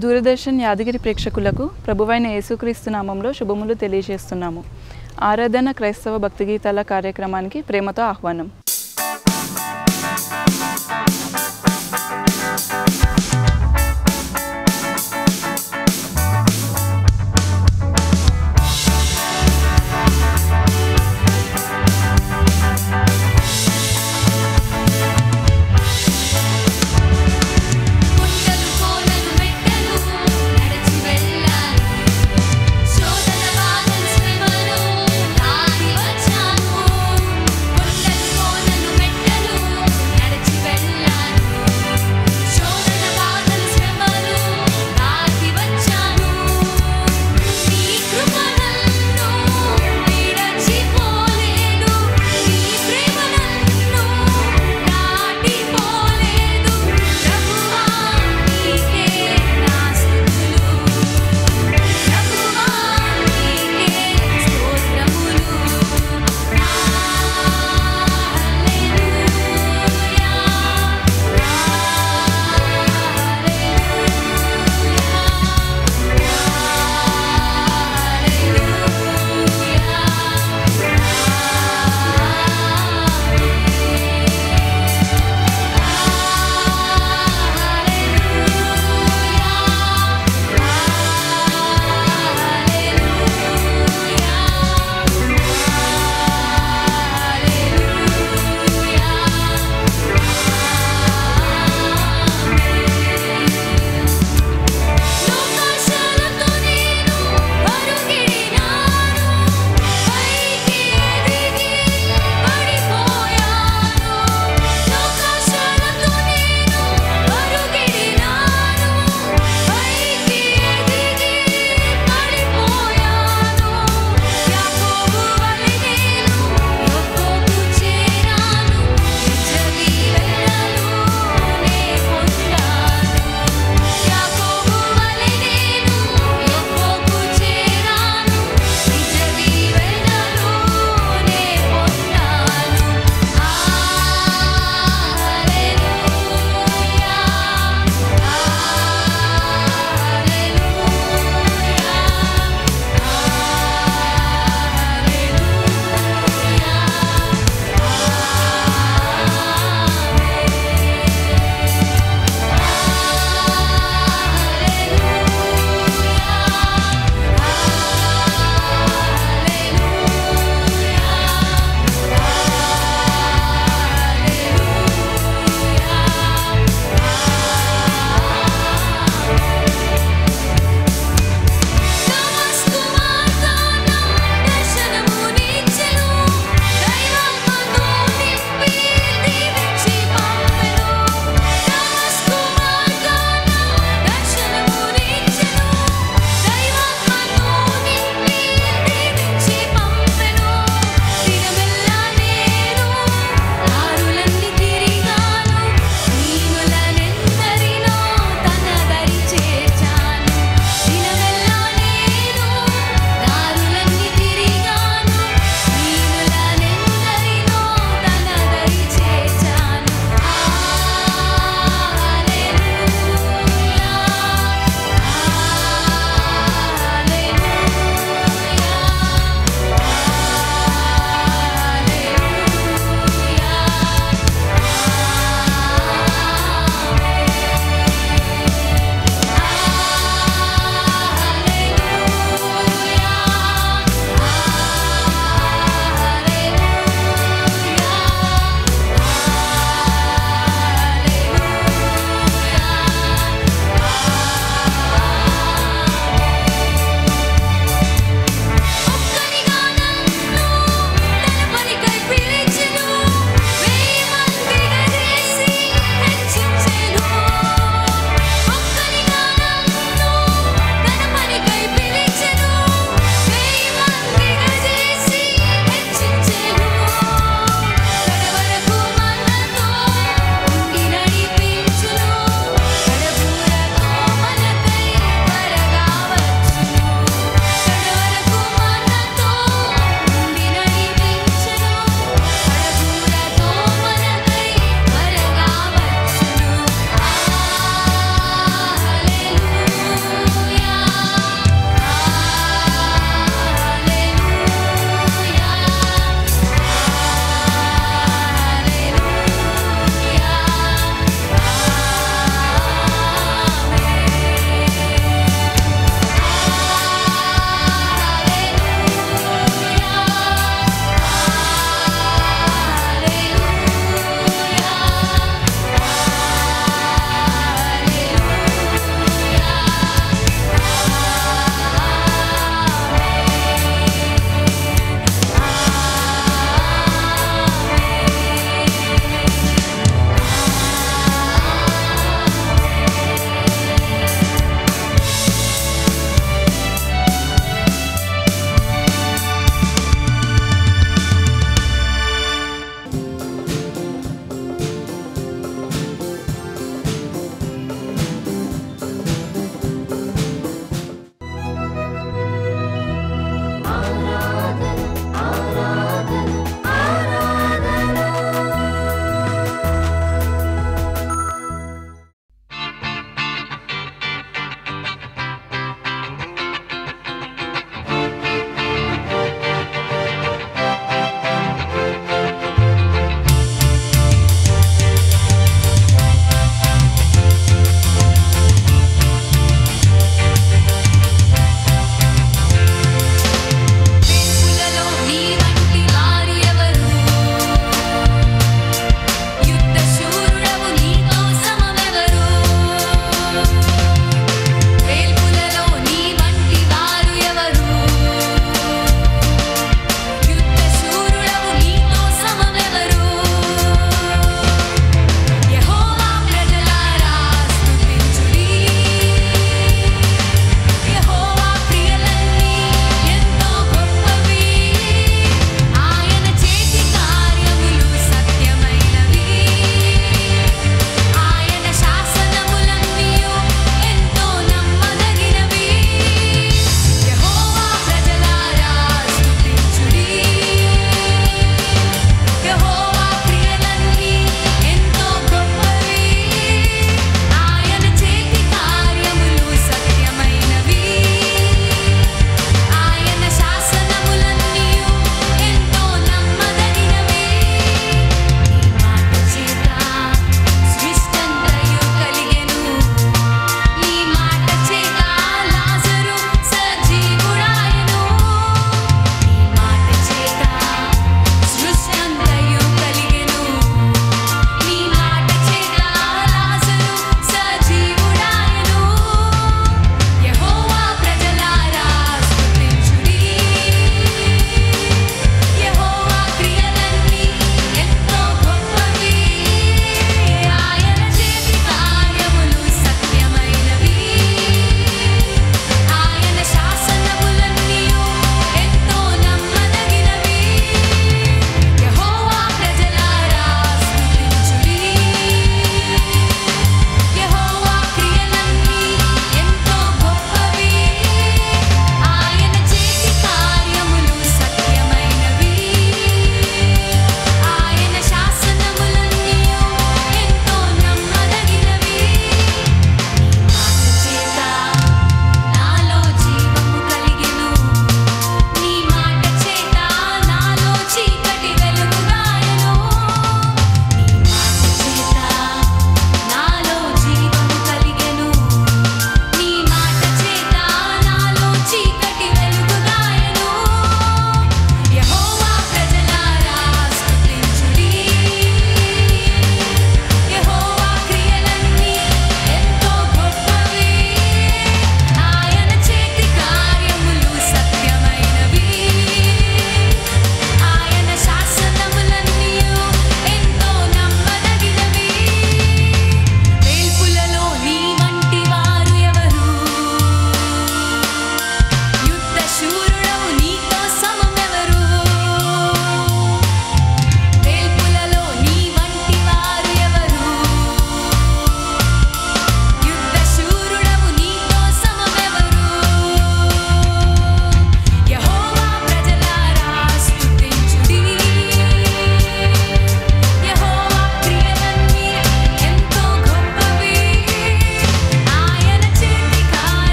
దూరదర్శన్ యాదగిరి ప్రేక్షకులకు ప్రభువైన యేసుక్రీస్తు నామంలో శుభములు తెలియజేస్తున్నాము ఆరాధన క్రైస్తవ భక్తి గీతాల కార్యక్రమానికి ప్రేమతో ఆహ్వానం కొండలు కోనలు మెట్టలు నడిచి వెళ్ళాను శోధన బాధలు శ్రమలు దారి వచ్చాను కొండలు కోనలు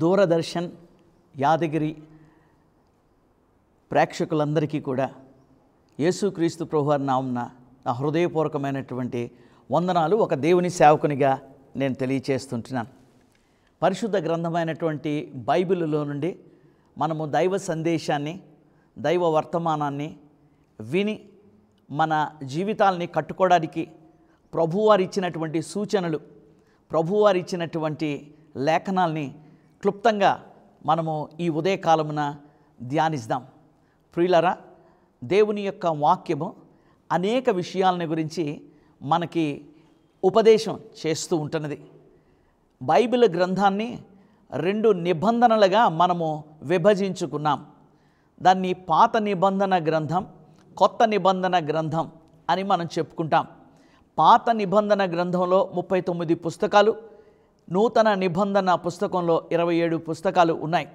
దూరదర్శన్ యాదగిరి ప్రేక్షకులందరికీ కూడా యేసుక్రీస్తు ప్రభువారి నామున నా హృదయపూర్వకమైనటువంటి వందనాలు ఒక దేవుని సేవకునిగా నేను తెలియచేస్తుంటున్నాను పరిశుద్ధ గ్రంథమైనటువంటి బైబిల్లో నుండి మనము దైవ సందేశాన్ని దైవ వర్తమానాన్ని విని మన జీవితాల్ని కట్టుకోవడానికి ప్రభువారు ఇచ్చినటువంటి సూచనలు ప్రభువారు ఇచ్చినటువంటి లేఖనాల్ని క్లుప్తంగా మనము ఈ ఉదయకాలమున ధ్యానిస్తాం ప్రియులరా దేవుని యొక్క వాక్యము అనేక విషయాలని గురించి మనకి ఉపదేశం చేస్తూ ఉంటున్నది బైబిల్ గ్రంథాన్ని రెండు నిబంధనలుగా మనము విభజించుకున్నాం దాన్ని పాత నిబంధన గ్రంథం కొత్త నిబంధన గ్రంథం అని మనం చెప్పుకుంటాం పాత నిబంధన గ్రంథంలో ముప్పై తొమ్మిది పుస్తకాలు నూతన నిబంధన పుస్తకంలో ఇరవై ఏడు పుస్తకాలు ఉన్నాయి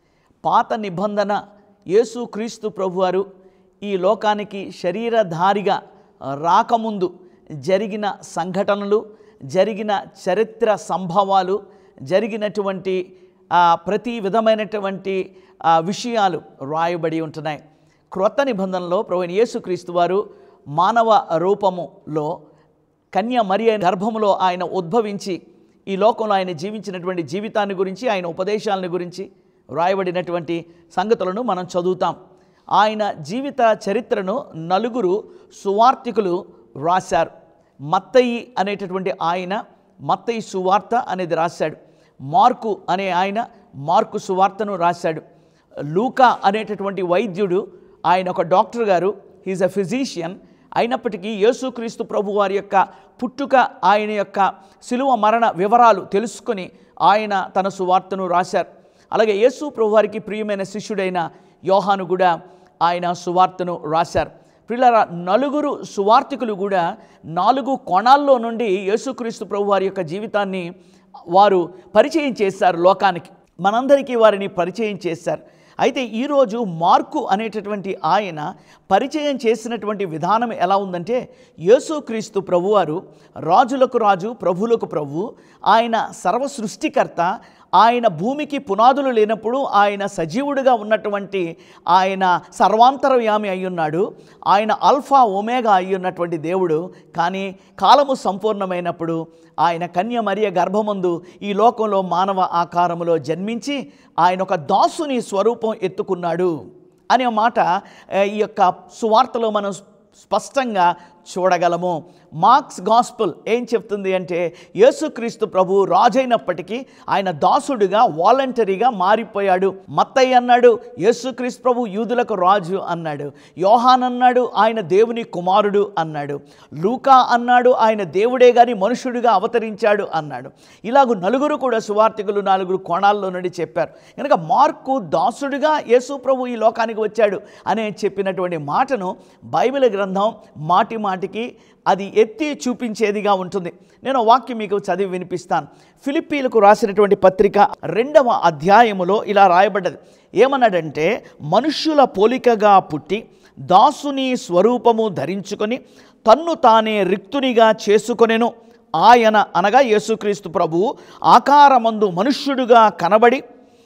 పాత నిబంధన యేసు క్రీస్తు ప్రభువారు ఈ లోకానికి శరీరధారిగా రాకముందు జరిగిన సంఘటనలు జరిగిన చరిత్ర సంభవాలు జరిగినటువంటి ఆ, ప్రతి విధమైనటువంటి ఆ, విషయాలు రాయబడి ఉంటున్నాయి క్రొత్త నిబంధనలో ప్రభు యేసుక్రీస్తు వారు మానవ రూపములో కన్య మరియ గర్భములో ఆయన ఉద్భవించి ఈ లోకంలో ఆయన జీవించినటువంటి జీవితాన్ని గురించి ఆయన ఉపదేశాలను గురించి వ్రాయబడినటువంటి సంగతులను మనం చదువుతాం ఆయన జీవిత చరిత్రను నలుగురు సువార్తికులు రాశారు మత్తయి అనేటటువంటి ఆయన మత్తయి సువార్త అనేది రాశాడు మార్కు అనే ఆయన మార్కు సువార్తను రాశాడు లూకా అనేటటువంటి వైద్యుడు ఆయన ఒక డాక్టర్ గారు హీజ్ అ ఫిజీషియన్ అయినప్పటికీ యేసుక్రీస్తు ప్రభు వారి యొక్క పుట్టుక ఆయన యొక్క శిలువ మరణ వివరాలు తెలుసుకొని ఆయన తన సువార్తను రాశారు అలాగే యేసు ప్రభు వారికి ప్రియమైన శిష్యుడైన యోహాను కూడా ఆయన సువార్తను రాశారు పిల్లల నలుగురు సువార్తికులు కూడా నాలుగు కోణాల్లో నుండి యేసుక్రీస్తు ప్రభు వారి యొక్క జీవితాన్ని వారు పరిచయం చేశారు లోకానికి మనందరికీ వారిని పరిచయం చేశారు అయితే ఈరోజు మార్కు అనేటటువంటి ఆయన పరిచయం చేసినటువంటి విధానం ఎలా ఉందంటే యేసుక్రీస్తు ప్రభువారు రాజులకు రాజు ప్రభులకు ప్రభు ఆయన సర్వ సృష్టికర్త ఆయన భూమికి పునాదులు లేనప్పుడు ఆయన సజీవుడిగా ఉన్నటువంటి ఆయన సర్వాంతరయామి అయ్యున్నాడు ఆయన అల్ఫా ఒమేగా అయ్యున్నటువంటి దేవుడు కానీ కాలము సంపూర్ణమైనప్పుడు ఆయన కన్య మరియ గర్భమందు ఈ లోకంలో మానవ ఆకారములో జన్మించి ఆయన ఒక దాసుని స్వరూపం ఎత్తుకున్నాడు అనే మాట ఆ, ఈ యొక్క సువార్తలో మనం స్పష్టంగా చూడగలము మార్క్స్ గాస్పుల్ ఏం చెప్తుంది అంటే యేసుక్రీస్తు ప్రభు రాజైనప్పటికీ ఆయన దాసుడుగా వాలంటరీగా మారిపోయాడు మత్తయ్య అన్నాడు యేసుక్రీస్తు ప్రభు యూదులకు రాజు అన్నాడు యోహాన్ అన్నాడు ఆయన దేవుని కుమారుడు అన్నాడు లూకా అన్నాడు ఆయన దేవుడే గాని మనుషుడిగా అవతరించాడు అన్నాడు ఇలాగ నలుగురు కూడా సువార్థికులు నాలుగురు కోణాల్లో నుండి చెప్పారు కనుక మార్కు దాసుడిగా యేసు ప్రభు ఈ లోకానికి వచ్చాడు అనే చెప్పినటువంటి మాటను బైబిల్ గ్రంథం మాటి మాటికి అది ఎత్తి చూపించేదిగా ఉంటుంది నేను వాక్యం మీకు చదివి వినిపిస్తాను ఫిలిప్పీలకు రాసినటువంటి పత్రిక రెండవ అధ్యాయములో ఇలా రాయబడ్డది ఏమన్నాడంటే మనుష్యుల పోలికగా పుట్టి దాసుని స్వరూపము ధరించుకొని తన్ను తానే రిక్తునిగా చేసుకొనెను ఆయన అనగా యేసుక్రీస్తు ప్రభువు ఆకారమందు మనుష్యుడుగా కనబడి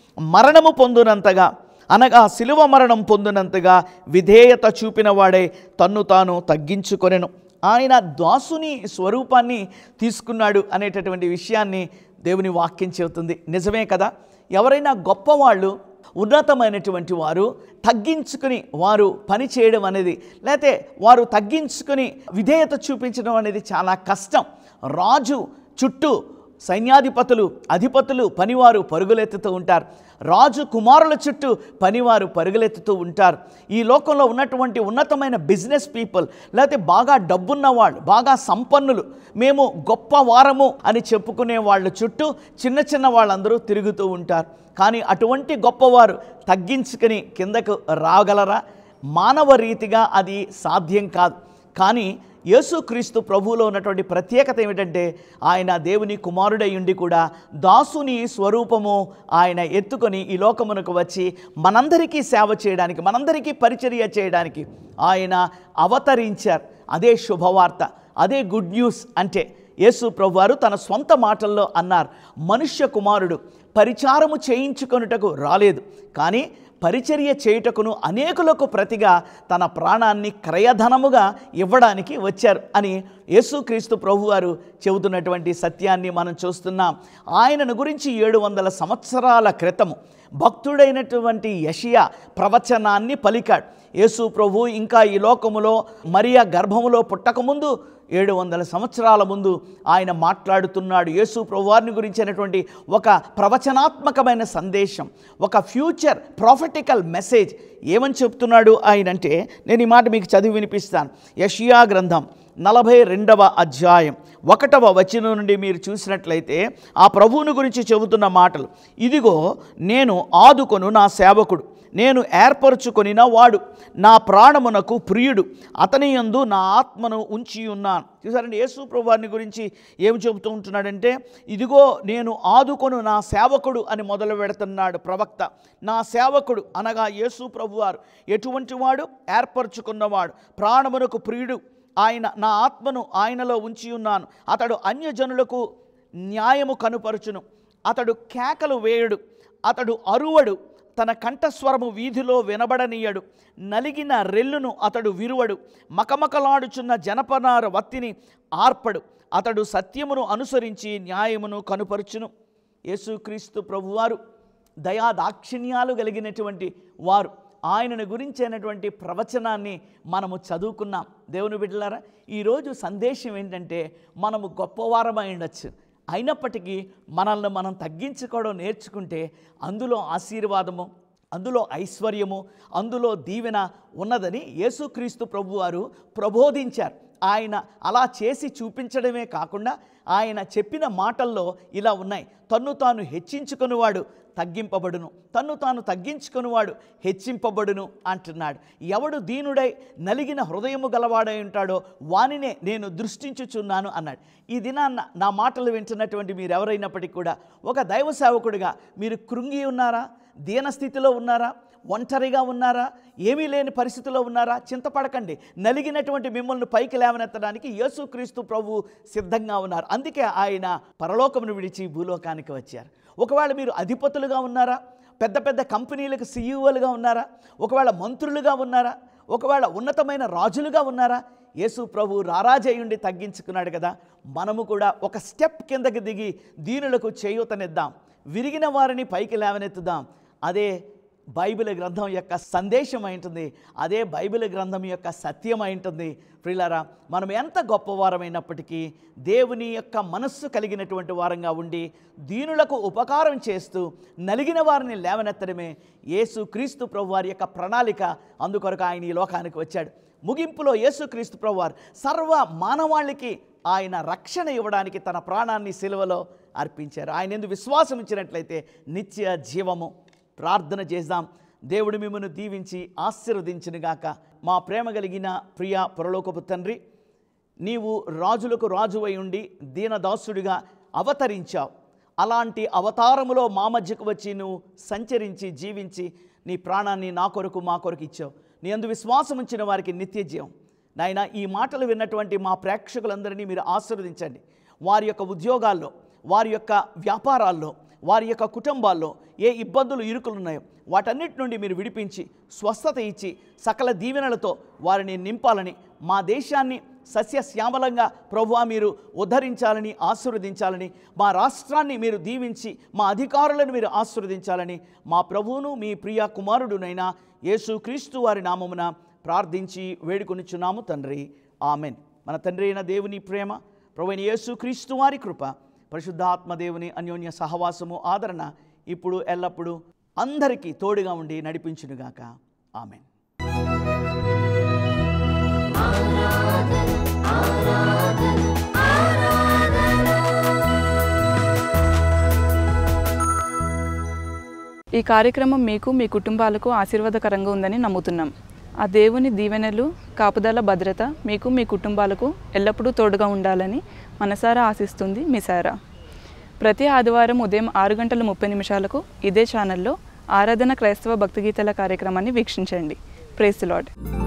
మరణము పొందునంతగా అనగా శిలువ మరణం పొందినంతగా విధేయత చూపిన వాడే తన్ను తాను తగ్గించుకొనెను ఆయన దాసుని స్వరూపాన్ని తీసుకున్నాడు అనేటటువంటి విషయాన్ని దేవుని వాక్యం చెబుతుంది నిజమే కదా ఎవరైనా గొప్పవాళ్ళు ఉన్నతమైనటువంటి వారు తగ్గించుకుని వారు పని చేయడం అనేది లేకపోతే వారు తగ్గించుకుని విధేయత చూపించడం అనేది చాలా కష్టం రాజు చుట్టూ సైన్యాధిపతులు అధిపతులు పనివారు పరుగులెత్తుతూ ఉంటారు రాజు కుమారుల చుట్టూ పనివారు పరుగులెత్తుతూ ఉంటారు ఈ లోకంలో ఉన్నటువంటి ఉన్నతమైన బిజినెస్ పీపుల్ లేకపోతే బాగా డబ్బున్న వాళ్ళు బాగా సంపన్నులు మేము గొప్ప వారము అని చెప్పుకునే వాళ్ళ చుట్టూ చిన్న చిన్న వాళ్ళందరూ తిరుగుతూ ఉంటారు కానీ అటువంటి గొప్పవారు తగ్గించుకుని కిందకు రాగలరా మానవ రీతిగా అది సాధ్యం కాదు కానీ యేసుక్రీస్తు ప్రభువులో ఉన్నటువంటి ప్రత్యేకత ఏమిటంటే ఆయన దేవుని కుమారుడై ఉండి కూడా దాసుని స్వరూపము ఆయన ఎత్తుకొని ఈ లోకమునకు వచ్చి మనందరికీ సేవ చేయడానికి మనందరికీ పరిచర్య చేయడానికి ఆయన అవతరించారు అదే శుభవార్త అదే గుడ్ న్యూస్ అంటే యేసు ప్రభువారు తన సొంత మాటల్లో అన్నారు మనుష్య కుమారుడు పరిచారము చేయించుకొనుటకు రాలేదు కానీ పరిచర్య చేయుటకును అనేకులకు ప్రతిగా తన ప్రాణాన్ని క్రయధనముగా ఇవ్వడానికి వచ్చారు అని యేసుక్రీస్తు ప్రభువారు చెబుతున్నటువంటి సత్యాన్ని మనం చూస్తున్నాం ఆయనను గురించి ఏడు వందల సంవత్సరాల క్రితము భక్తుడైనటువంటి యషియా ప్రవచనాన్ని పలికాడు యేసు ప్రభు ఇంకా ఈ లోకములో మరియా గర్భములో పుట్టకముందు ఏడు వందల సంవత్సరాల ముందు ఆయన మాట్లాడుతున్నాడు యేసు ప్రభువారిని గురించినటువంటి ఒక ప్రవచనాత్మకమైన సందేశం ఒక ఫ్యూచర్ ప్రాఫిటికల్ మెసేజ్ ఏమని చెప్తున్నాడు ఆయన అంటే నేను ఈ మాట మీకు చదివి వినిపిస్తాను యషియా గ్రంథం నలభై రెండవ అధ్యాయం ఒకటవ వచనం నుండి మీరు చూసినట్లయితే ఆ ప్రభువుని గురించి చెబుతున్న మాటలు ఇదిగో నేను ఆదుకొను నా సేవకుడు నేను ఏర్పరచుకొనిన వాడు నా ప్రాణమునకు ప్రియుడు అతని యందు నా ఆత్మను ఉంచి ఉన్నాను చూసారండి యేసు ప్రభువారిని గురించి ఏమి చెబుతూ ఉంటున్నాడంటే ఇదిగో నేను ఆదుకొను నా సేవకుడు అని మొదలు పెడుతున్నాడు ప్రవక్త నా సేవకుడు అనగా యేసు ప్రభువారు ఎటువంటి వాడు ఏర్పరచుకున్నవాడు ప్రాణమునకు ప్రియుడు ఆయన నా ఆత్మను ఆయనలో ఉంచి ఉన్నాను అతడు అన్యజనులకు న్యాయము కనుపరుచును అతడు కేకలు వేయడు అతడు అరువడు తన కంఠస్వరము వీధిలో వినబడనీయడు నలిగిన రెల్లును అతడు విరువడు మకమకలాడుచున్న జనపనార వత్తిని ఆర్పడు అతడు సత్యమును అనుసరించి న్యాయమును కనుపరుచును యేసుక్రీస్తు ప్రభువారు దయా దాక్షిణ్యాలు కలిగినటువంటి వారు ఆయనను గురించినటువంటి ప్రవచనాన్ని మనము చదువుకున్నాం దేవుని బిడ్డలారా ఈరోజు సందేశం ఏంటంటే మనము గొప్పవారమై ఉండొచ్చు అయినప్పటికీ మనల్ని మనం తగ్గించుకోవడం నేర్చుకుంటే అందులో ఆశీర్వాదము అందులో ఐశ్వర్యము అందులో దీవెన ఉన్నదని యేసుక్రీస్తు ప్రభువారు ప్రబోధించారు ఆయన అలా చేసి చూపించడమే కాకుండా ఆయన చెప్పిన మాటల్లో ఇలా ఉన్నాయి తన్ను తాను హెచ్చించుకునివాడు తగ్గింపబడును తన్ను తాను తగ్గించుకునివాడు హెచ్చింపబడును అంటున్నాడు ఎవడు దీనుడై నలిగిన హృదయము గలవాడై ఉంటాడో వానినే నేను దృష్టించుచున్నాను అన్నాడు ఈ దినాన్న నా మాటలు వింటున్నటువంటి మీరు ఎవరైనప్పటికీ కూడా ఒక దైవ సేవకుడిగా మీరు కృంగి ఉన్నారా దీనస్థితిలో ఉన్నారా ఒంటరిగా ఉన్నారా ఏమీ లేని పరిస్థితిలో ఉన్నారా చింతపడకండి నలిగినటువంటి మిమ్మల్ని పైకి లేవనెత్తడానికి యేసుక్రీస్తు ప్రభు సిద్ధంగా ఉన్నారు అందుకే ఆయన పరలోకమును విడిచి భూలోకానికి వచ్చారు ఒకవేళ మీరు అధిపతులుగా ఉన్నారా పెద్ద పెద్ద కంపెనీలకు సీఈఓలుగా ఉన్నారా ఒకవేళ మంత్రులుగా ఉన్నారా ఒకవేళ ఉన్నతమైన రాజులుగా ఉన్నారా యేసు ప్రభు రారాజయుండి తగ్గించుకున్నాడు కదా మనము కూడా ఒక స్టెప్ కిందకి దిగి దీనులకు చేయూతనిద్దాం విరిగిన వారిని పైకి లేవనెత్తుదాం అదే బైబిల్ గ్రంథం యొక్క సందేశం అయింటుంది అదే బైబిల్ గ్రంథం యొక్క సత్యం అయింటుంది ప్రిలారా మనం ఎంత గొప్పవారమైనప్పటికీ దేవుని యొక్క మనస్సు కలిగినటువంటి వారంగా ఉండి దీనులకు ఉపకారం చేస్తూ నలిగిన వారిని లేవనెత్తడమే యేసు క్రీస్తు ప్రభు వారి యొక్క ప్రణాళిక అందుకొరకు ఆయన ఈ లోకానికి వచ్చాడు ముగింపులో యేసుక్రీస్తు ప్రభువారు సర్వ మానవాళికి ఆయన రక్షణ ఇవ్వడానికి తన ప్రాణాన్ని సిలువలో అర్పించారు ఆయన ఎందుకు విశ్వాసం ఇచ్చినట్లయితే నిత్య జీవము ప్రార్థన చేద్దాం దేవుడు మిమ్మల్ని దీవించి ఆశీర్వదించునుగాక మా ప్రేమ కలిగిన ప్రియ పరలోకపు తండ్రి నీవు రాజులకు రాజువై ఉండి దీనదాసుడిగా అవతరించావు అలాంటి అవతారములో మా మధ్యకు వచ్చి నువ్వు సంచరించి జీవించి నీ ప్రాణాన్ని నా కొరకు మా కొరకు ఇచ్చావు నీ అందు విశ్వాసం ఉంచిన వారికి నిత్య జీవం నాయన ఈ మాటలు విన్నటువంటి మా ప్రేక్షకులందరినీ మీరు ఆశీర్వదించండి వారి యొక్క ఉద్యోగాల్లో వారి యొక్క వ్యాపారాల్లో వారి యొక్క కుటుంబాల్లో ఏ ఇబ్బందులు ఇరుకులు ఉన్నాయో వాటన్నిటి నుండి మీరు విడిపించి స్వస్థత ఇచ్చి సకల దీవెనలతో వారిని నింపాలని మా దేశాన్ని సస్యశ్యామలంగా ప్రభువా మీరు ఉద్ధరించాలని ఆశీర్వదించాలని మా రాష్ట్రాన్ని మీరు దీవించి మా అధికారులను మీరు ఆశీర్వదించాలని మా ప్రభువును మీ ప్రియ కుమారుడునైనా యేసు క్రీస్తు వారి నామమున ప్రార్థించి వేడుకొనిచున్నాము తండ్రి ఆమెన్ మన తండ్రి అయిన దేవుని ప్రేమ ప్రభుని యేసు క్రీస్తు వారి కృప పరిశుద్ధాత్మ దేవుని అన్యోన్య సహవాసము ఆదరణ ఇప్పుడు ఎల్లప్పుడూ అందరికీ తోడుగా ఉండి నడిపించునుగాక ఆమెన్ ఈ కార్యక్రమం మీకు మీ కుటుంబాలకు ఆశీర్వాదకరంగా ఉందని నమ్ముతున్నాం ఆ దేవుని దీవెనలు కాపుదల భద్రత మీకు మీ కుటుంబాలకు ఎల్లప్పుడూ తోడుగా ఉండాలని మనసారా ఆశిస్తుంది మీ సారా ప్రతి ఆదివారం ఉదయం ఆరు గంటల ముప్పై నిమిషాలకు ఇదే ఛానల్లో ఆరాధన క్రైస్తవ భక్తి గీతాల కార్యక్రమాన్ని వీక్షించండి ప్రేస్ లాడ్